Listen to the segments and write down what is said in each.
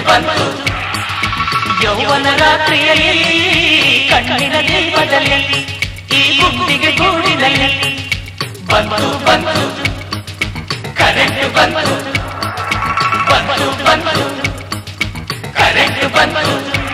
ಬಂತು ಯೌವನ ರಾತ್ರಿಯಲ್ಲಿ ಕಣ್ಣಿನ ದೀಪದಲ್ಲಿ ಈ ಗುಂಡಿಗೆ ಗೂಡಿನಲ್ಲಿ ಬಂತು ಬಂತು ಕರೆಂಟ್ ಬಂತು ಬಂತು ಬಂತು ಕರೆಂಟ್ ಬಂತು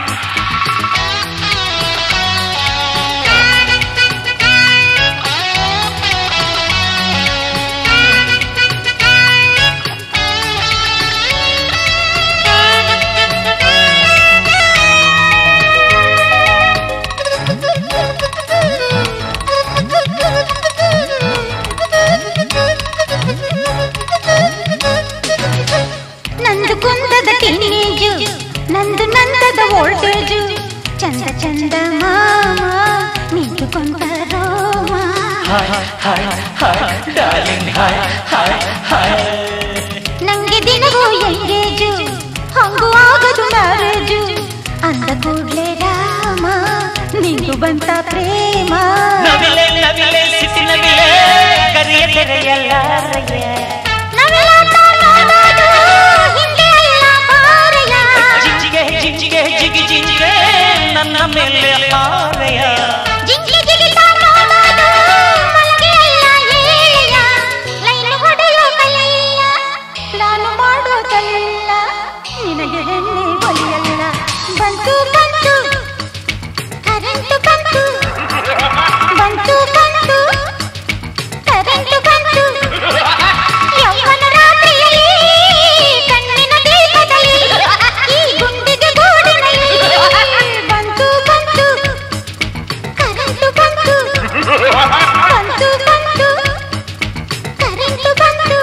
ನಂದು ಕುಂದದ ಟೀನೇಜು ನಂದು ನಂದದ ವೋಲ್ಟೇಜು ಚಂದ ಚಂದ ಮಾಮ ನಿಂತು ಕೊಂದ ರೋಮ hi hi hi darling hi hi hi ನಂಗೆ ದಿನವೂ ಎಂಗೇಜು ಹಂಗು ಆಗದು ಮ್ಯಾರೇಜು ಅಂದ ಕೂಡ್ಲೆ ರಾಮ ನಿಂದು ಬಂತ ಪ್ರೇಮ ನವಿಲೆ ನವಿಲೆ ಸಿಸಿ ನವಿಲೆ ಕರಿಯ ತೆರೆಯಲ್ಲಾರಯ್ಯ ನವಿಲಾಟ ನೋಡೋದು ಹಿಂದೆ ಅಲ್ಲ ಬಾರಯ್ಯ. ಜಿಂಜಿಗೆ ಜಿಂಜಿಗೆ ಜಿಗಿ ಜಿಂಜಿಗೆ ನನ್ನ ಮೇಲೆ ಹಾರೆಯ ಜಿಂಗಿ ಜಿಗಿತ ನೋಡೋದು ಮಲ್ಗೆ ಅಲ್ಲ ಏಳೆಯ. ಲೈನು ಹೊಡೆಯೋ ಕಲೆಯ ನಾನು ಮಾಡೋದಲ್ಲ ನಿನಗೆ ಹೆಣ್ಣೆ ಒಲಿಯಲ್ಲ ಬಂತು ಬಂತು ಕರೆಂಟು ಬಂತು ಬಂತು ಬಂತು ಕರೆಂಟು ಬಂತು ಯೌವನ ರಾತ್ರಿಯಲ್ಲಿ ಕಣ್ಣಿನ ದೀಪದಲ್ಲಿ ಈ ಗುಂಡಿಗೆ ಗೂಡಿನಲ್ಲಿ ಬಂತು ಬಂತು ಕರೆಂಟು ಬಂತು ಬಂತು ಬಂತು ಕರೆಂಟು ಬಂತು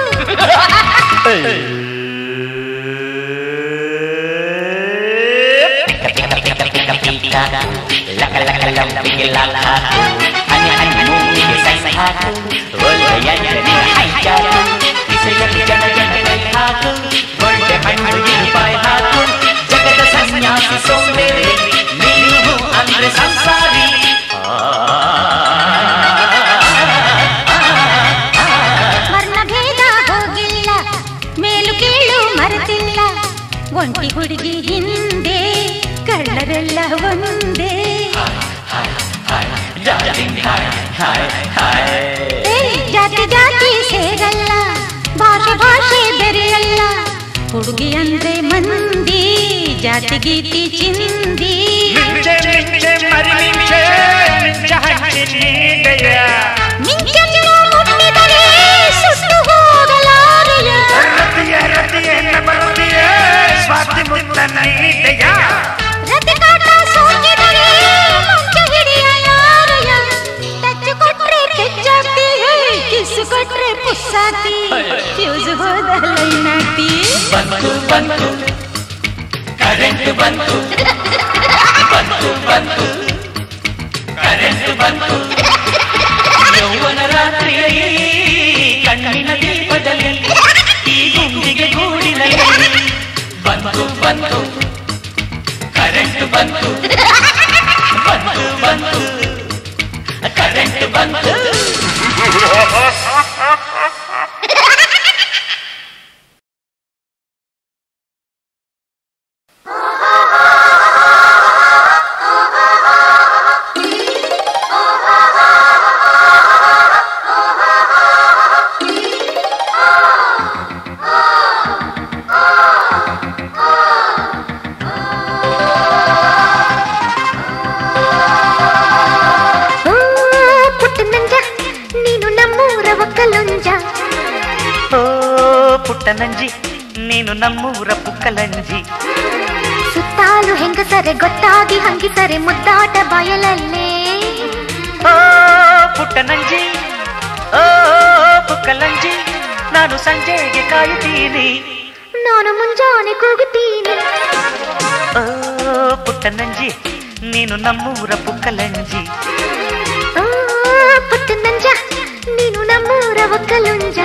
ಲಕ ಲಕ ಲಂಬಿಗೆ ಲಾಲ ಹನಿ ಹನಿ ಮೂಗಿಗೆ ಸೈ ಹಾಕು ಒಳ್ಳೆಯ ಜನ ಹೈಜಾಕು ಇಸೆಯಲ್ಲಿ ಜನ ಜನ ಕೈ ಹಾಕು ಒಳ್ಳೆ ಹಣ್ಣು ಬಾಯಿ ಹಾಕು ಜಗದ ಸನ್ಯಾಸಿ ಸೋಂಬೇರಿ ನೀನು ಅಂದ್ರೆ ಸಂಸಾರಿ ವರ್ಣ ಭೇದ ಹೋಗಿಲ್ಲ ಮೇಲು ಕೀಳು ಮರೆತಿಲ್ಲ ಒಂಟಿ ಹುಡುಗಿ ಹಿಂದೆ ಕಳ್ಳರೆಲ್ಲ ಒಂದೇ ಡಾರ್ಲಿಂಗ್ ಹಾಯ್ ಹಾಯ್ ಹಾಯ್ ಏ, ಜಾತಿ ಜಾತಿ ಸೇರಲ್ಲ ಭಾಷೆ ಭಾಷೆ ಬೆರೆಯಲ್ಲ ಹುಡುಗಿ ಅಂದ್ರೆ ಮಂದಿ ಜಾತಿ ಗೀತಿ ಚಿಂದಿ ಮಿಂಚೆ ಮಿಂಚೆ ಮರಿ ಮಿಂಚೆ ಮಿಂಚ ಹಂಚಿ ನೀಡೆಯ ಮಿಂಚನ್ನು ಮುಟ್ಟಿದರೆ ಸುಟ್ಟು ಹೋಗಲಾರೆಯ ರತಿಯ ರತಿಯನ್ನ ಬರುತ್ತಿಯ ಸ್ವಾತಿ ಮುತ್ತ ನೀಡೆಯ ರತಿ ಕಾಟ ಸೋಕಿದರೆ ಮುಂಚೆ ಹಿಡಿಯ ಯಾರಯ ಟಚ್ ಕೊಟ್ರೆ ಕೆಚ್ಚಾತಿ ಕಿಸ್ಸು ಕೊಟ್ರೆ ಪುಸ್ಸಾತಿ ಫ್ಯೂಸ್ ಹೋದ ಲೈನಾಟಿ ಬಂತು ಬಂತು ಕರೆಂಟ್ ಬಂತು ಬಂತು ಬಂತು ಕರೆಂಟ್ ಬಂತು ಯೌವನ ರಾತ್ರಿಯಲ್ಲಿ ಕಣ್ಣಿನ ದೀಪದಲ್ಲಿ ಈ ಗುಂಡಿಗೆ ಗೂಡಿನಲ್ಲಿ ಬಂತು ಬಂತು ಕರೆಂಟ್ ಬಂತು ಬಂತು ಬಂತು ಕರೆಂಟ್ ಬಂತು ಓ, ಪುಟ್ಟ ನಂಜ ನೀನು ನಮ್ಮೂರ ಒಕ್ಕಲುಂಜ ಓ ಪುಟ್ಟ ನಂಜಿ ನೀನು ನಮ್ಮೂರ ಪುಕ್ಕಲಂಜಿ ಸುತ್ತಾಲು ಹೆಂಗಸರೆ ಗೊತ್ತಾಗಿ ಹಂಗಿಸರೆ ಮುದ್ದಾಟ ಬಯಲಲ್ಲೇ ಓ ಪುಟ್ಟ ನಂಜಿ ಓ ಪುಕ್ಕಲಂಜಿ ನಾನು ಸಂಜೆಗೆ ಕಾಯುತ್ತೀನಿ ನಾನು ಮುಂಜಾನೆ ಕೂಗುತ್ತೀನಿ ಓ ಪುಟ್ಟ ನಂಜಿ ನೀನು ನಮ್ಮೂರ ಪುಕ್ಕಲಂಜಿ ಓ, ಪುಟ್ಟ ನಂಜ ನೀನು ನಮ್ಮೂರ ಒಕ್ಕಲುಂಜ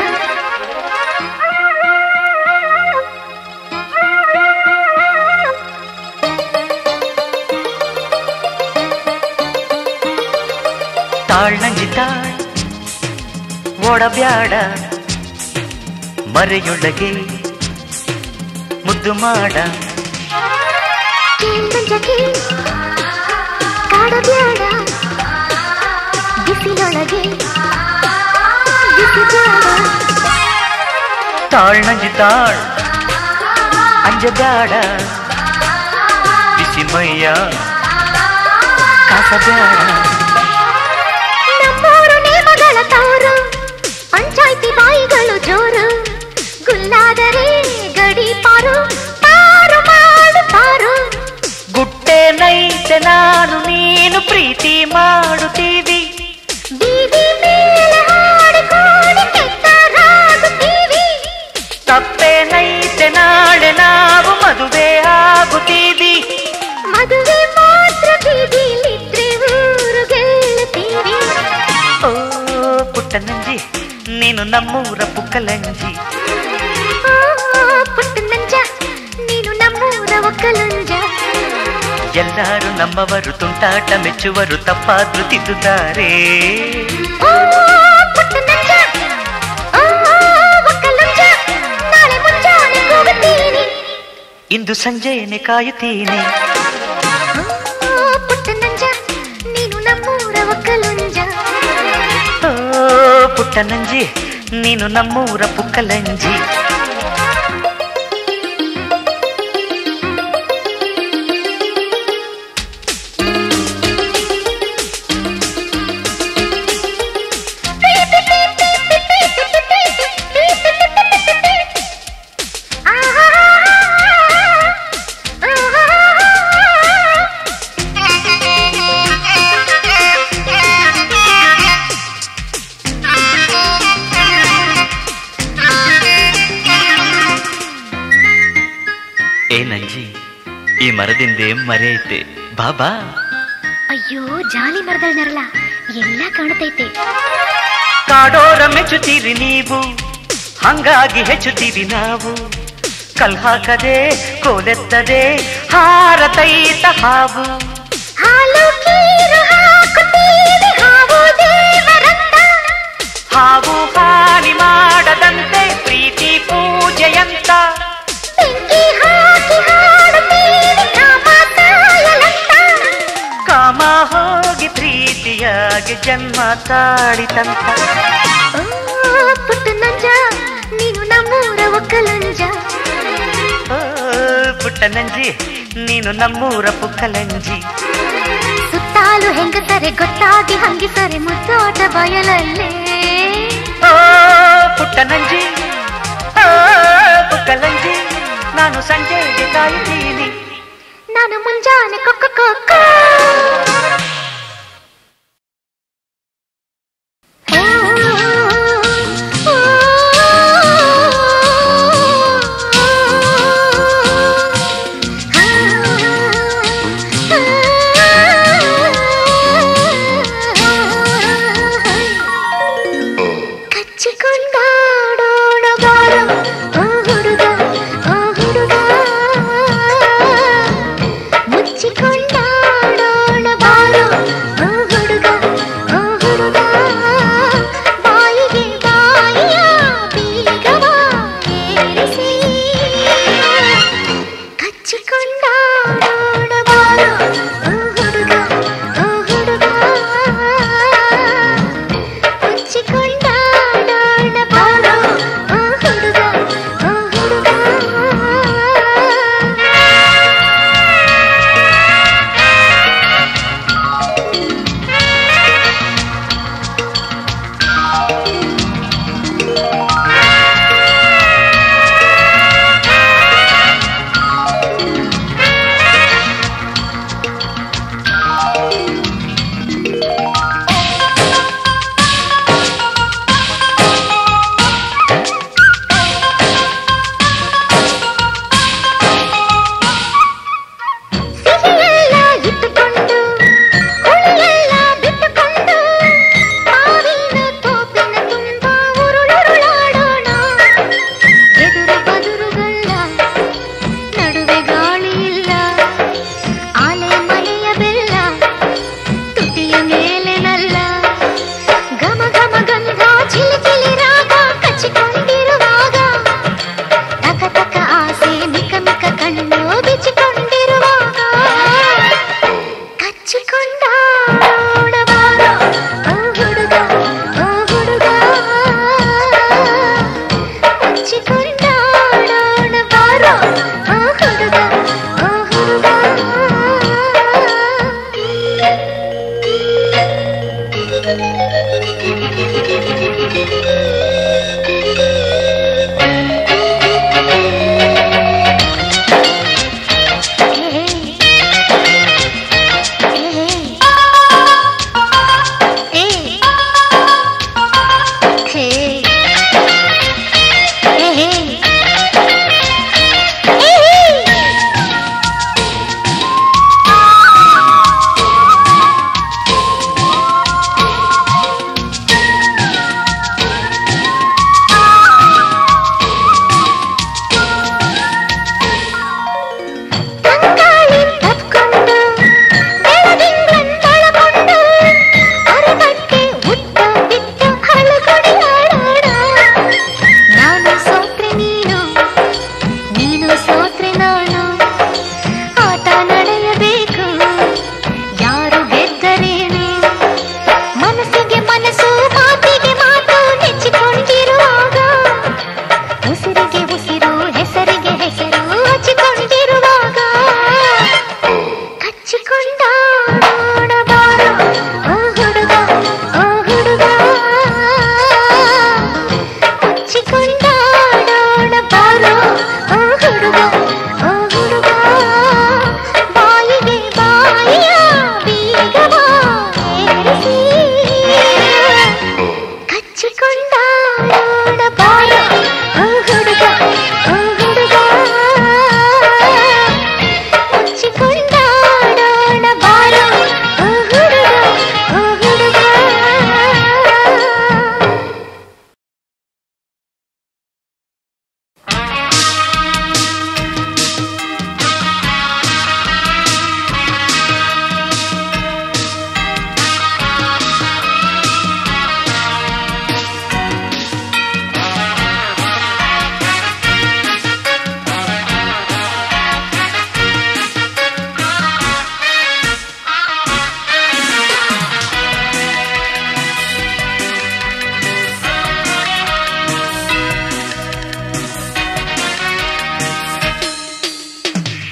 ತಾಳ್ ನಂಜಿ ತಾಳ್ ಓಡಬ್ಯಾಡ ಮರೆಯೊಳಗೆ ಮುದ್ದು ಮಾಡ ಕೇಂದ್ರಕ್ಕೆ ಕಾಡಬ್ಯಾಡ ಬಿಸಿಲೊಳಗೆ ಬಿಸಿ ಬ್ಯಾಡ ತಾಳ್ ನಂಜಿ ತಾಳ್ ಅಂಜಬ್ಯಾಡ ಬಿಸಿ ಮೈಯ ಕಾಸಬ್ಯಾಡ ನಮ್ಮೂರು ನೇಮಗಳ ತವರು ಪಂಚಾಯ್ತಿ ಬಾಯಿಗಳು ಜೋರು ಗುಲ್ಲಾದರೆ ಗಡಿ ಪಾರು ಪಾರು ಮಾಡು ಪಾರು ಗುಟ್ಟೆ ನೈತೆ ನಾನು ನೀನು ಪ್ರೀತಿ ಮಾಡುತ್ತೀವಿ ಬೀದಿ ಮೇಲೆ ಹಾಡಿಕೊಂಡು ಕೆಟ್ಟರಾಗುತ್ತೀವಿ ತಪ್ಪೆ ನೈತೆ ನಾಳೆ ನಾವು ಮದುವೆ ಆಗುತ್ತೀವಿ ಮದುವೆ ಮಾತ್ರ ಬೀದಿಲಿದ್ರೆ ಊರು ಗೆಲ್ಲುತ್ತೀವಿ ಓ ಪುಟ್ಟ ನಂಜಿ ನೀನು ನಮ್ಮೂರ ಪುಕ್ಕಲಂಜಿ ಓ, ಪುಟ್ಟ ನಂಜ ನೀನು ನಮ್ಮೂರ ಒಕ್ಕಲುಂಜ ಎಲ್ಲರೂ ನಮ್ಮವರು ತುಂಟಾಟ ಮೆಚ್ಚುವರು ತಪ್ಪಾದ್ರು ತಿದ್ದುತ್ತಾರೆ ಓ, ಪುಟ್ಟ ನಂಜ ಓ, ಒಕ್ಕಲುಂಜ ನಾಳೆ ಮುಂಜಾನೆ ಕೂಗುತ್ತೀನಿ ಇಂದು ಸಂಜೆಯನ್ನೇ ಕಾಯುತ್ತೀನಿ ಓ, ಪುಟ್ಟ ನಂಜ ನೀನು ನಮ್ಮೂರ ಒಕ್ಕಲುಂಜ ಓ ಪುಟ್ಟ ನಂಜಿ ನೀನು ನಮ್ಮೂರ ಪುಕ್ಕಲಂಜಿ ಏ ನಂಜಿ ಈ ಮರದಿಂದ ಮರೆಯೈತೆ ಬಾಬಾ ಅಯ್ಯೋ ಜಾಲಿ ಮರದಳ ನರಳ ಎಲ್ಲ ಕಾಣ್ತೈತೆ ಕಾಡೋರ ಮೆಚ್ಚುತ್ತೀರಿ ನೀವು ಹಂಗಾಗಿ ಹೆಚ್ಚುತ್ತೀರಿ ನಾವು ಕಲ್ ಹಾಕದೆ ಕೋಲೆತ್ತದೆ ಹಾರತೈತ ಹಾವು ಹಾಲು ಕೀರು ಹಾಕುತ್ತೀವಿ ಹಾವು ದೇವರಂತ ಹಾವು ಹಾನಿ ಮಾಡದಂತೆ ಪ್ರೀತಿ ಪೂಜೆಯಂತ ಬೆಂಕಿ ಹಾಕಿ ಹಾಡುತ್ತೀವಿ ಕಾಮ ಸಾಯಲಂತ ಕಾಮ ಹೋಗಿ ಪ್ರೀತಿಯಾಗಿ ಜನ್ಮ ತಾಳಿತಂತ ಓ ಪುಟ್ಟ ನಂಜ ನೀನು ನಮ್ಮೂರ ಒಕ್ಕಲಂಜ ಓ, ಪುಟ್ಟ ನಂಜಿ ನೀನು ನಮ್ಮೂರ ಪುಕ್ಕಲಂಜಿ ಸುತ್ತಾಲು ಹೆಂಗಸರೆ ಗೊತ್ತಾಗಿ ಹಂಗಿಸರೆ ಮುದ್ದಾಟ ಬಯಲಲ್ಲೇ ಓ ಪುಟ್ಟ ನಂಜಿ ಓ ಪುಕ್ಕಲಂಜಿ ನಾನು ಸಂಜೆಗೆ ಕಾಯುತ್ತೀನಿ ನಾನು ಮುಂಜಾನೆ ಕೊಕ್ಕ ಕೊಕ್ಕ ಕಚ್ಚಿಕೊಂಡಾಡೋಣ ಬಾರ ಓ ಹುಡುಗ ಓ ಹುಡುಗ ಮುಚ್ಚಿಕೊಂಡಾಡೋಣ ಬಾರೋ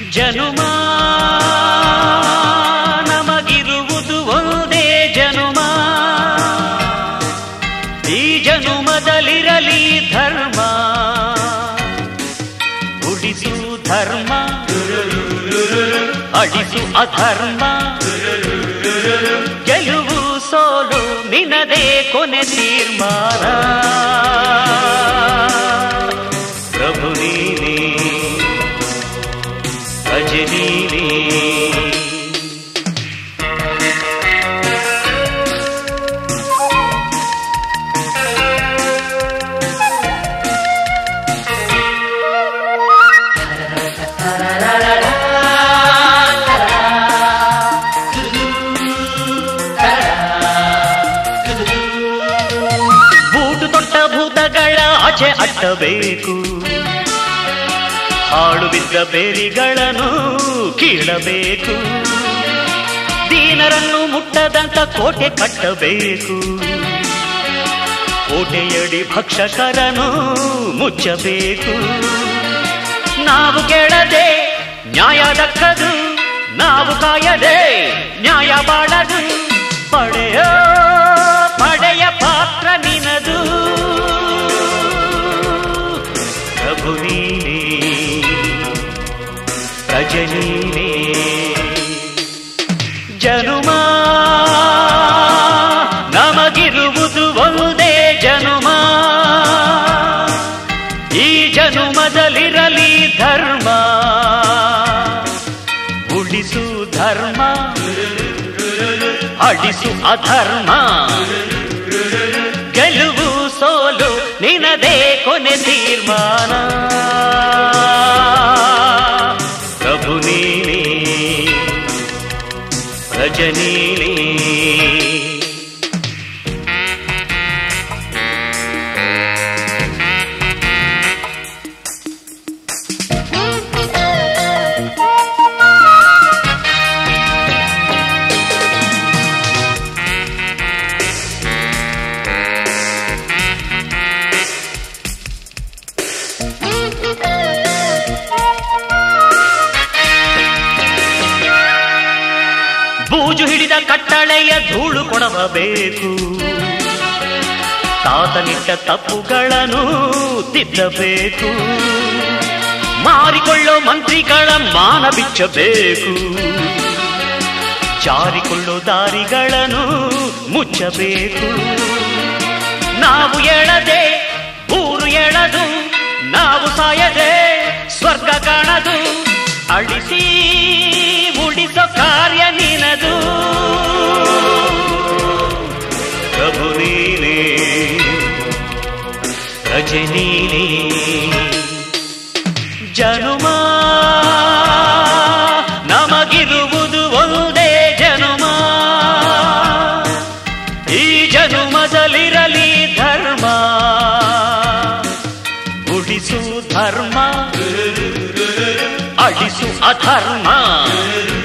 ಜನುಮ ನಮಗಿರುವುದು ಒಂದೇ ಜನುಮ ಈ ಜನುಮದಲ್ಲಿರಲಿ ಧರ್ಮ ಉಳಿಸು ಧರ್ಮ ಅಳಿಸು ಅಧರ್ಮ ಗೆಲುವು ಸೋಲು ನಿನದೇ ಕೊನೆ ತೀರ್ಮಾನ ಪ್ರಭು ನೀನೇ ಭಜನೀನೇ ಬೂಟು ತೊಟ್ಟ ಭೂತಗಳ ಆಚೆ ಅಟ್ಟಬೇಕು ಹಾಳು ಬಿದ್ದ ಬೇರಿಗಳನ್ನು ಕೀಳಬೇಕು ದೀನರನ್ನು ಮುಟ್ಟದಂತ ಕೋಟೆ ಕಟ್ಟಬೇಕು ಕೋಟೆಯಡಿ ಭಕ್ಷಕರನು ಮುಚ್ಚಬೇಕು ನಾವು ಕೇಳದೆ ನ್ಯಾಯ ದಕ್ಕದು ನಾವು ಕಾಯದೆ ನ್ಯಾಯ ಬಾಳದು ಪಡೆಯ ಪಡೆಯ ಪಾತ್ರ ನಿನದು ಪ್ರಭು ನೀನೇ ರಜನೀನೇ ಜನುಮ ನಮಗಿರುವುದು ಒಂದೇ ಜನುಮ ಈ ಜನುಮದಲ್ಲಿರಲಿ ಧರ್ಮ ಉಳಿಸು ಧರ್ಮ ಅಳಿಸು ಅಧರ್ಮ ಗೆಲುವು ಸೋಲು ನಿನದೇ ಕೊನೆ ತೀರ್ಮಾನ ಪ್ರಭು ನೀನೇ ರಜನೀನೇ ಬೂಜು ಹಿಡಿದ ಕಟ್ಟಳೆಯ ಧೂಳು ಕೊಡಬೇಕು ತಾತನಿಟ್ಟ ತಪ್ಪುಗಳನ್ನು ತಿದ್ದಬೇಕು ಮಾರಿಕೊಳ್ಳೋ ಮಂತ್ರಿಗಳ ಮಾನ ಬಿಚ್ಚಬೇಕು ಜಾರಿಕೊಳ್ಳೋ ದಾರಿಗಳನ್ನು ಮುಚ್ಚಬೇಕು ನಾವು ಎಳದೆ ಊರು ಎಳದು ನಾವು ಸಾಯದೆ ಸ್ವರ್ಗ ಕಾಣದು ಅಳಿಸಿ ಉಳಿಸೋ ಕಾರ್ಯ ನಿನದು ಪ್ರಭು ನೀನೇ ರಜನೀನೇ ಜನುಮ ನಮಗಿರುವುದು ಒಂದೇ ಜನುಮ ಈ ಜನುಮದಲ್ಲಿರಲಿ ಧರ್ಮ ಉಳಿಸು ಧರ್ಮ ಅಳಿಸು ಅಧರ್ಮ